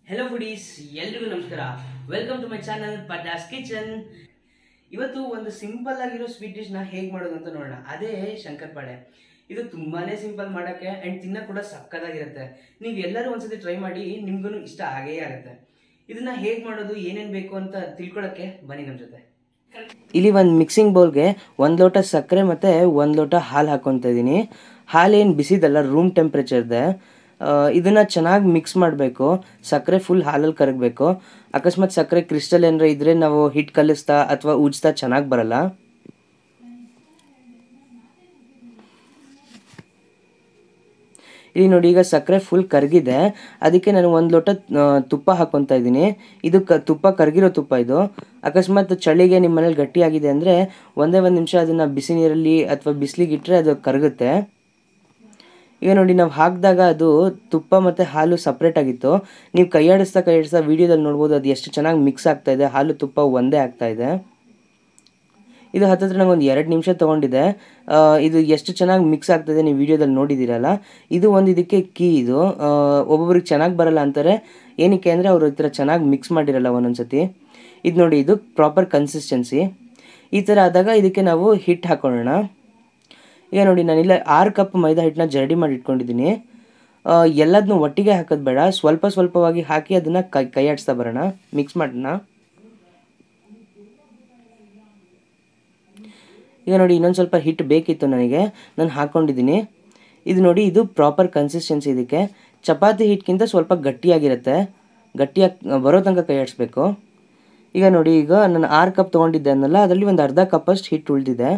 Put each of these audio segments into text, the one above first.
hello foodies ಎಲ್ರಿಗೂ ನಮಸ್ಕಾರ welcome to my channel Patas kitchen ಇವತ್ತು ಒಂದು ಸಿಂಪಲ್ ಆಗಿರೋ ಸ್ವೀಟ್ ಡಿಶ್ನ ಹೇಗೆ ಮಾಡೋದು ಅಂತ ನೋಡೋಣ ಅದೇ ಶಂಕರಪಾಳೆ ಇದು ತುಂಬಾನೇ ಸಿಂಪಲ್ ಮಾಡೋಕ್ಕೆ ಆ್ಯಂಡ್ ತಿನ್ನ ಕೂಡ ಸಕ್ಕತ್ತಾಗಿರುತ್ತೆ ನೀವು ಎಲ್ಲರೂ ಒಂದ್ಸತಿ ಟ್ರೈ ಮಾಡಿ ನಿಮ್ಗೂ ಇಷ್ಟ ಆಗೇ ಆಗುತ್ತೆ ಇದನ್ನ ಹೇಗೆ ಮಾಡೋದು ಏನೇನು ಬೇಕು ಅಂತ ತಿಳ್ಕೊಳ್ಳೋಕ್ಕೆ ಬನ್ನಿ ನಮ್ಮ ಜೊತೆ ಇಲ್ಲಿ ಒಂದು ಮಿಕ್ಸಿಂಗ್ ಬೌಲ್ಗೆ ಒಂದು ಲೋಟ ಸಕ್ಕರೆ ಮತ್ತು ಒಂದು ಲೋಟ ಹಾಲು ಹಾಕ್ಕೊತಾ ಇದ್ದೀನಿ ಹಾಲು ಏನು ಬಿಸಿದಲ್ಲ ರೂಮ್ ಟೆಂಪ್ರೇಚರ್ದೆ ಇದನ್ನು ಚೆನ್ನಾಗಿ ಮಿಕ್ಸ್ ಮಾಡಬೇಕು ಸಕ್ಕರೆ ಫುಲ್ ಹಾಲಲ್ಲಿ ಕರಗಬೇಕು ಅಕಸ್ಮಾತ್ ಸಕ್ಕರೆ ಕ್ರಿಸ್ಟಲ್ ಏನಾರ ಇದ್ದರೆ ನಾವು ಹಿಟ್ಟು ಕಲಿಸ್ತಾ ಅಥವಾ ಉಜ್ತಾ ಚೆನ್ನಾಗಿ ಬರಲ್ಲ ಇಲ್ಲಿ ನೋಡಿ ಈಗ ಸಕ್ಕರೆ ಫುಲ್ ಕರಗಿದೆ ಅದಕ್ಕೆ ನಾನು ಒಂದು ಲೋಟ ಆ, ತುಪ್ಪ ಹಾಕ್ಕೊತಾ ಇದ್ದೀನಿ ಇದು ಕ ತುಪ್ಪ ಕರಗಿರೋ ತುಪ್ಪ ಇದು ಅಕಸ್ಮಾತ್ ಚಳಿಗೆ ನಿಮ್ಮ ಮನೇಲಿ ಗಟ್ಟಿಯಾಗಿದೆ ಅಂದರೆ ಒಂದೇ ಒಂದು ನಿಮಿಷ ಅದನ್ನು ಬಿಸಿ ನೀರಲ್ಲಿ ಅಥವಾ ಬಿಸಿಲಿಗೆ ಇಟ್ಟರೆ ಅದು ಕರಗುತ್ತೆ ಈಗ ನೋಡಿ ನಾವು ಹಾಕಿದಾಗ ಅದು ತುಪ್ಪ ಮತ್ತು ಹಾಲು ಸಪ್ರೇಟ್ ಆಗಿತ್ತು ನೀವು ಕೈಯಾಡಿಸ್ತಾ ಕೈಯಾಡಿಸ್ತಾ ವೀಡಿಯೋದಲ್ಲಿ ನೋಡ್ಬೋದು ಅದು ಎಷ್ಟು ಚೆನ್ನಾಗಿ ಮಿಕ್ಸ್ ಆಗ್ತಾ ಇದೆ ಹಾಲು ತುಪ್ಪ ಒಂದೇ ಆಗ್ತಾ ಇದೆ ಇದು ಹತ್ತತ್ರ ನಂಗೆ ಒಂದು ಎರಡು ನಿಮಿಷ ತೊಗೊಂಡಿದೆ ಆ, ಇದು ಎಷ್ಟು ಚೆನ್ನಾಗಿ ಮಿಕ್ಸ್ ಆಗ್ತದೆ ನೀವು ವಿಡಿಯೋದಲ್ಲಿ ನೋಡಿದ್ದೀರಲ್ಲ ಇದು ಒಂದು ಇದಕ್ಕೆ ಕೀ ಇದು ಆ, ಒಬ್ಬೊಬ್ರಿಗೆ ಚೆನ್ನಾಗಿ ಬರಲ್ಲ ಅಂತಾರೆ ಏನಕ್ಕೆ ಅಂದರೆ ಅವರು ಈ ಥರ ಚೆನ್ನಾಗಿ ಮಿಕ್ಸ್ ಮಾಡಿರಲ್ಲ ಒಂದೊಂದು ಸತಿ ಇದು ನೋಡಿ ಇದು ಪ್ರಾಪರ್ ಕನ್ಸಿಸ್ಟೆನ್ಸಿ ಈ ಥರ ಆದಾಗ ಇದಕ್ಕೆ ನಾವು ಹಿಟ್ಟು ಹಾಕೊಳ್ಳೋಣ ಈಗ ನೋಡಿ ನಾನಿಲ್ಲ ಆರು ಕಪ್ ಮೈದಾ ಹಿಟ್ಟನ್ನ ಜರಡಿ ಮಾಡಿ ಇಟ್ಕೊಂಡಿದ್ದೀನಿ ಎಲ್ಲದನ್ನೂ ಒಟ್ಟಿಗೆ ಹಾಕೋದು ಬೇಡ ಸ್ವಲ್ಪ ಸ್ವಲ್ಪವಾಗಿ ಹಾಕಿ ಅದನ್ನು ಕೈ ಕೈಯಾಡಿಸ್ತಾ ಬರೋಣ ಮಿಕ್ಸ್ ಮಾಡೋಣ ಈಗ ನೋಡಿ ಇನ್ನೊಂದು ಸ್ವಲ್ಪ ಹಿಟ್ಟು ಬೇಕಿತ್ತು ನನಗೆ ನಾನು ಹಾಕ್ಕೊಂಡಿದ್ದೀನಿ ಇದು ನೋಡಿ ಇದು ಪ್ರಾಪರ್ ಕನ್ಸಿಸ್ಟೆನ್ಸಿ ಇದಕ್ಕೆ ಚಪಾತಿ ಹಿಟ್ಟಿಗಿಂತ ಸ್ವಲ್ಪ ಗಟ್ಟಿಯಾಗಿರುತ್ತೆ ಗಟ್ಟಿಯಾಗಿ ಬರೋ ತನಕ ಕೈ ಆಡಿಸ್ಬೇಕು ಈಗ ನೋಡಿ ಈಗ ನಾನು ಆರು ಕಪ್ ತೊಗೊಂಡಿದ್ದೆ ಅನ್ನಲ್ಲ ಅದರಲ್ಲಿ ಒಂದು ಅರ್ಧ ಕಪ್ಪಷ್ಟು ಹಿಟ್ಟು ಉಳಿದಿದೆ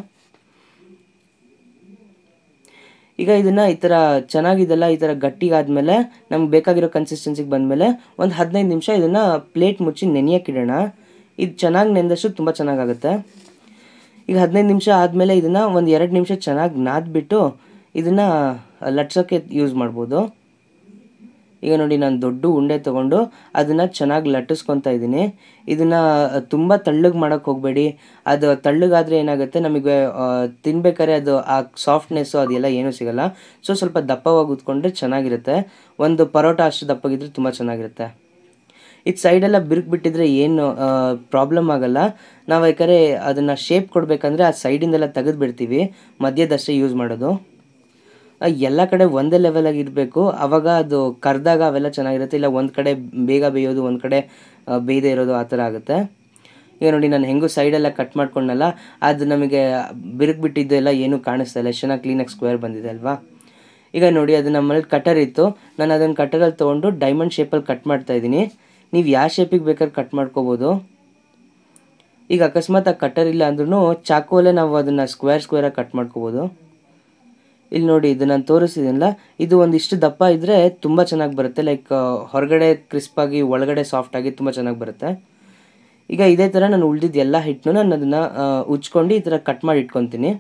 ಈಗ ಇದನ್ನು ಈ ಥರ ಚೆನ್ನಾಗಿದೆಲ್ಲ ಈ ಥರ ಗಟ್ಟಿಗಾದ್ಮೇಲೆ ನಮ್ಗೆ ಬೇಕಾಗಿರೋ ಕನ್ಸಿಸ್ಟೆನ್ಸಿಗೆ ಬಂದಮೇಲೆ ಒಂದು ಹದಿನೈದು ನಿಮಿಷ ಇದನ್ನು ಪ್ಲೇಟ್ ಮುಚ್ಚಿ ನೆನೆಯೋಕ್ಕಿಡೋಣ ಇದು ಚೆನ್ನಾಗಿ ನೆಂದಷ್ಟು ತುಂಬ ಚೆನ್ನಾಗಾಗುತ್ತೆ ಈಗ ಹದಿನೈದು ನಿಮಿಷ ಆದಮೇಲೆ ಇದನ್ನು ಒಂದು ಎರಡು ನಿಮಿಷ ಚೆನ್ನಾಗಿ ನಾದ್ಬಿಟ್ಟು ಇದನ್ನು ಲಟ್ಸೋಕ್ಕೆ ಯೂಸ್ ಮಾಡ್ಬೋದು ಈಗ ನೋಡಿ ನಾನು ದೊಡ್ಡ ಉಂಡೆ ತೊಗೊಂಡು ಅದನ್ನು ಚೆನ್ನಾಗಿ ಲಟ್ಟಿಸ್ಕೊತಾ ಇದ್ದೀನಿ ಇದನ್ನು ತುಂಬ ತಳ್ಳಗೆ ಮಾಡೋಕ್ಕೆ ಹೋಗಬೇಡಿ ಅದು ತಳ್ಳಗಾದರೆ ಏನಾಗುತ್ತೆ ನಮಗೆ ಆ, ತಿನ್ಬೇಕಾದ್ರೆ ಅದು ಆ ಸಾಫ್ಟ್ನೆಸ್ಸು ಅದೆಲ್ಲ ಏನೂ ಸಿಗಲ್ಲ ಸೊ ಸ್ವಲ್ಪ ದಪ್ಪವಾಗಿ ಉತ್ಕೊಂಡ್ರೆ ಚೆನ್ನಾಗಿರುತ್ತೆ ಒಂದು ಪರೋಟ ಅಷ್ಟು ದಪ್ಪಗಿದ್ರೆ ತುಂಬ ಚೆನ್ನಾಗಿರುತ್ತೆ ಇದು ಸೈಡೆಲ್ಲ ಬಿರುಕು ಬಿಟ್ಟಿದ್ರೆ ಏನು ಪ್ರಾಬ್ಲಮ್ ಆಗಲ್ಲ ನಾವು ಯಾಕಂದರೆ ಅದನ್ನು ಶೇಪ್ ಕೊಡಬೇಕಂದ್ರೆ ಆ ಸೈಡಿಂದೆಲ್ಲ ತೆಗೆದು ಬಿಡ್ತೀವಿ ಮಧ್ಯದಷ್ಟೇ ಯೂಸ್ ಮಾಡೋದು ಆ, ಎಲ್ಲ ಕಡೆ ಒಂದೇ ಲೆವೆಲಾಗಿ ಇರಬೇಕು ಆವಾಗ ಅದು ಕರೆದಾಗ ಅವೆಲ್ಲ ಚೆನ್ನಾಗಿರುತ್ತೆ ಇಲ್ಲ ಒಂದು ಕಡೆ ಬೇಗ ಬೇಯೋದು ಒಂದು ಕಡೆ ಆ, ಬೇಯದೇ ಇರೋದು ಆ ಥರ ಆಗುತ್ತೆ ಈಗ ನೋಡಿ ನಾನು ಹೆಂಗೂ ಸೈಡೆಲ್ಲ ಕಟ್ ಮಾಡ್ಕೊಂಡಲ್ಲ ಅದು ನಮಗೆ ಬಿರುಕು ಬಿಟ್ಟಿದ್ದೆಲ್ಲ ಏನೂ ಕಾಣಿಸ್ತಾ ಇಲ್ಲ ಎಷ್ಟು ಚೆನ್ನಾಗಿ ಕ್ಲೀನಾಗಿ ಸ್ಕ್ವೇರ್ ಬಂದಿದೆ ಅಲ್ವಾ ಈಗ ನೋಡಿ ಅದು ನಮ್ಮಲ್ಲಿ ಕಟರ್ ಇತ್ತು ನಾನು ಅದನ್ನು ಕಟರಲ್ಲಿ ತೊಗೊಂಡು ಡೈಮಂಡ್ ಶೇಪಲ್ಲಿ ಕಟ್ ಮಾಡ್ತಾ ಇದ್ದೀನಿ ನೀವು ಯಾವ ಶೇಪಿಗೆ ಬೇಕಾದ್ರೆ ಕಟ್ ಮಾಡ್ಕೋಬೋದು ಈಗ ಅಕಸ್ಮಾತ್ ಆ ಕಟರ್ ಇಲ್ಲ ಅಂದ್ರೂ ಚಾಕುವಲ್ಲೇ ನಾವು ಅದನ್ನು ಸ್ಕ್ವೇರ್ ಸ್ಕ್ವೇರಾಗಿ ಕಟ್ ಮಾಡ್ಕೋಬೋದು ಇಲ್ಲಿ ನೋಡಿ ಇದು ನಾನು ತೋರಿಸಿದ್ದೀನಲ್ಲ ಇದು ಒಂದಿಷ್ಟು ದಪ್ಪ ಇದ್ದರೆ ತುಂಬ ಚೆನ್ನಾಗಿ ಬರುತ್ತೆ ಲೈಕ್ ಹೊರಗಡೆ ಕ್ರಿಸ್ಪಾಗಿ ಒಳಗಡೆ ಸಾಫ್ಟಾಗಿ ತುಂಬ ಚೆನ್ನಾಗಿ ಬರುತ್ತೆ ಈಗ ಇದೇ ಥರ ನಾನು ಉಳಿದಿದ್ದ ಎಲ್ಲ ಹಿಟ್ಟನ್ನು ನಾನು ಅದನ್ನು ಉಜ್ಕೊಂಡು ಈ ಥರ ಕಟ್ ಮಾಡಿ ಇಟ್ಕೊತೀನಿ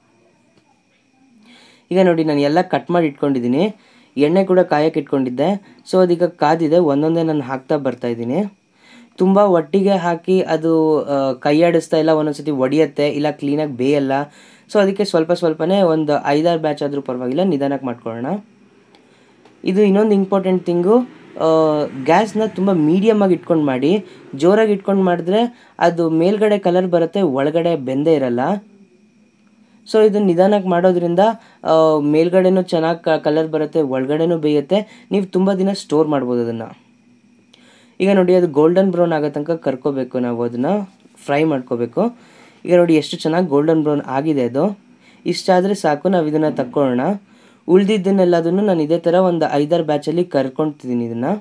ಈಗ ನೋಡಿ ನಾನು ಎಲ್ಲ ಕಟ್ ಮಾಡಿ ಇಟ್ಕೊಂಡಿದ್ದೀನಿ ಎಣ್ಣೆ ಕೂಡ ಕಾಯಕ್ಕೆ ಇಟ್ಕೊಂಡಿದ್ದೆ ಸೊ ಅದೀಗ ಕಾದಿದೆ ಒಂದೊಂದೇ ನಾನು ಹಾಕ್ತಾ ಬರ್ತಾ ಇದ್ದೀನಿ ತುಂಬ ಒಟ್ಟಿಗೆ ಹಾಕಿ ಅದು ಆ, ಕೈಯಾಡಿಸ್ತಾ ಇಲ್ಲ ಒಂದೊಂದ್ಸತಿ ಒಡೆಯುತ್ತೆ ಇಲ್ಲ ಕ್ಲೀನಾಗಿ ಬೇಯಲ್ಲ ಸೊ ಅದಕ್ಕೆ ಸ್ವಲ್ಪ ಸ್ವಲ್ಪನೇ ಒಂದು ಐದಾರು ಬ್ಯಾಚ್ ಆದರೂ ಪರವಾಗಿಲ್ಲ ನಿಧಾನಕ್ಕೆ ಮಾಡ್ಕೊಳ್ಳೋಣ ಇದು ಇನ್ನೊಂದು ಇಂಪಾರ್ಟೆಂಟ್ ಥಿಂಗು ಗ್ಯಾಸ್ನ ತುಂಬ ಮೀಡಿಯಮ್ ಆಗಿ ಇಟ್ಕೊಂಡು ಮಾಡಿ ಜೋರಾಗಿ ಇಟ್ಕೊಂಡು ಮಾಡಿದ್ರೆ ಅದು ಮೇಲ್ಗಡೆ ಕಲರ್ ಬರುತ್ತೆ ಒಳಗಡೆ ಬೆಂದೇ ಇರಲ್ಲ ಸೊ ಇದನ್ನ ನಿಧಾನಕ್ಕೆ ಮಾಡೋದ್ರಿಂದ ಆ, ಮೇಲ್ಗಡೆನೂ ಚೆನ್ನಾಗಿ ಕಲರ್ ಬರುತ್ತೆ ಒಳಗಡೆನೂ ಬೇಯುತ್ತೆ ನೀವು ತುಂಬ ದಿನ ಸ್ಟೋರ್ ಮಾಡ್ಬೋದು ಅದನ್ನು ಈಗ ನೋಡಿ ಅದು ಗೋಲ್ಡನ್ ಬ್ರೌನ್ ಆಗೋ ತನಕ ಕರ್ಕೋಬೇಕು ನಾವು ಅದನ್ನು ಫ್ರೈ ಮಾಡ್ಕೋಬೇಕು ಈಗ ನೋಡಿ ಎಷ್ಟು ಚೆನ್ನಾಗಿ ಗೋಲ್ಡನ್ ಬ್ರೌನ್ ಆಗಿದೆ ಅದು ಇಷ್ಟಾದರೆ ಸಾಕು ನಾವು ಇದನ್ನು ತಕ್ಕೊಳ್ಳೋಣ ಉಳಿದಿದ್ದನ್ನೆಲ್ಲದನ್ನು ನಾನು ಇದೇ ಥರ ಒಂದು ಐದಾರು ಬ್ಯಾಚಲ್ಲಿ ಕರ್ಕೊಳ್ತಿದ್ದೀನಿ ಇದನ್ನು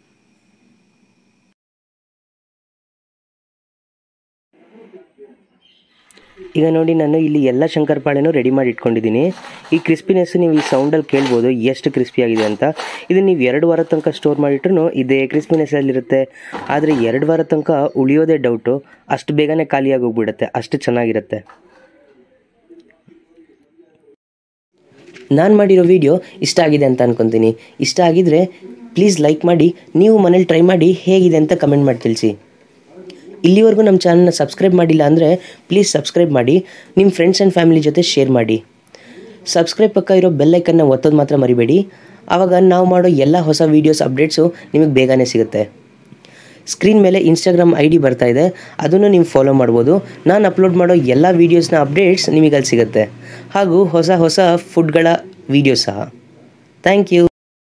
ಈಗ ನೋಡಿ ನಾನು ಇಲ್ಲಿ ಎಲ್ಲ ಶಂಕರಪಾಳೆನೂ ರೆಡಿ ಮಾಡಿ ಇಟ್ಕೊಂಡಿದ್ದೀನಿ ಈ ಕ್ರಿಸ್ಪಿನೆಸ್ ನೀವು ಈ ಸೌಂಡಲ್ಲಿ ಕೇಳ್ಬೋದು ಎಷ್ಟು ಕ್ರಿಸ್ಪಿ ಆಗಿದೆ ಅಂತ ಇದನ್ನು ನೀವು ಎರಡು ವಾರ ತನಕ ಸ್ಟೋರ್ ಮಾಡಿಟ್ರು ಇದೇ ಕ್ರಿಸ್ಪಿನೆಸ್ಸಲ್ಲಿರುತ್ತೆ ಆದರೆ ಎರಡು ವಾರ ತನಕ ಉಳಿಯೋದೇ ಡೌಟು ಅಷ್ಟು ಬೇಗನೆ ಖಾಲಿಯಾಗಿ ಹೋಗ್ಬಿಡುತ್ತೆ ಅಷ್ಟು ಚೆನ್ನಾಗಿರುತ್ತೆ ನಾನು ಮಾಡಿರೋ ವಿಡಿಯೋ ಇಷ್ಟ ಆಗಿದೆ ಅಂತ ಅನ್ಕೊತೀನಿ ಇಷ್ಟ ಆಗಿದ್ರೆ ಪ್ಲೀಸ್ ಲೈಕ್ ಮಾಡಿ ನೀವು ಮನೇಲಿ ಟ್ರೈ ಮಾಡಿ ಹೇಗಿದೆ ಅಂತ ಕಮೆಂಟ್ ಮಾಡಿ ತಿಳಿಸಿ ಇಲ್ಲಿವರೆಗೂ ನಮ್ಮ ಚಾನಲ್ನ ಸಬ್ಸ್ಕ್ರೈಬ್ ಮಾಡಿಲ್ಲ ಅಂದರೆ ಪ್ಲೀಸ್ ಸಬ್ಸ್ಕ್ರೈಬ್ ಮಾಡಿ ನಿಮ್ಮ ಫ್ರೆಂಡ್ಸ್ ಆ್ಯಂಡ್ ಫ್ಯಾಮಿಲಿ ಜೊತೆ ಶೇರ್ ಮಾಡಿ ಸಬ್ಸ್ಕ್ರೈಬ್ ಪಕ್ಕ ಇರೋ ಬೆಲ್ಲೈಕನ್ನ ಒತ್ತೋದು ಮಾತ್ರ ಮರಿಬೇಡಿ ಆವಾಗ ನಾವು ಮಾಡೋ ಎಲ್ಲ ಹೊಸ ವೀಡಿಯೋಸ್ ಅಪ್ಡೇಟ್ಸು ನಿಮಗೆ ಬೇಗನೆ ಸಿಗುತ್ತೆ ಸ್ಕ್ರೀನ್ ಮೇಲೆ ಇನ್ಸ್ಟಾಗ್ರಾಮ್ ಐ ಡಿ ಬರ್ತಾ ಇದೆ ಅದನ್ನು ನೀವು ಫಾಲೋ ಮಾಡ್ಬೋದು ನಾನು ಅಪ್ಲೋಡ್ ಮಾಡೋ ಎಲ್ಲ ವೀಡಿಯೋಸ್ನ ಅಪ್ಡೇಟ್ಸ್ ನಿಮಗೆ ಅಲ್ಲಿ ಸಿಗುತ್ತೆ ಹಾಗೂ ಹೊಸ ಹೊಸ ಫುಡ್ಗಳ ವೀಡಿಯೋ ಸಹ ಥ್ಯಾಂಕ್ ಯು